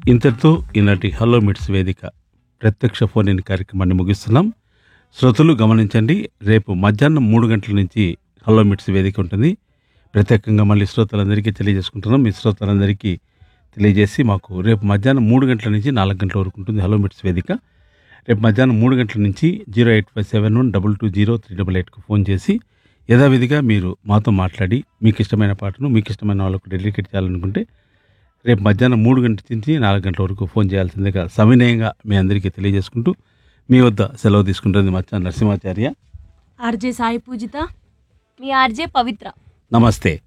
ఇంతటితో ఈనాటి హలో మిట్స్ వేదిక ప్రత్యక్ష ఫోన్ ఇన్ కార్యక్రమాన్ని ముగిస్తున్నాం శ్రోతలు గమనించండి రేపు మధ్యాహ్నం మూడు గంటల నుంచి హలో మిట్స్ వేదిక ఉంటుంది ప్రత్యేకంగా మళ్ళీ శ్రోతలందరికీ తెలియజేసుకుంటున్నాం మీ శ్రోతలందరికీ తెలియజేసి మాకు రేపు మధ్యాహ్నం మూడు గంటల నుంచి నాలుగు గంటల వరకు ఉంటుంది హలో మిట్స్ వేదిక రేపు మధ్యాహ్నం మూడు గంటల నుంచి zero eight five seven one double two zero three double ఎయిట్కు ఫోన్ చేసి యథావిధిగా మీరు మాతో మాట్లాడి మీకు ఇష్టమైన పాటను మీకు ఇష్టమైన వాళ్ళకు డెడికేట్ చేయాలనుకుంటే రేపు మధ్యాహ్నం మూడు గంటల నుంచి నాలుగు గంటల వరకు ఫోన్ చేయాల్సిందిగా సవినయంగా మీ అందరికీ తెలియజేసుకుంటూ మీ వద్ద సెలవు తీసుకుంటుంది మచ్చ నరసింహాచార్య ఆర్జే సాయి పూజిత మీ ఆర్జే పవిత్ర నమస్తే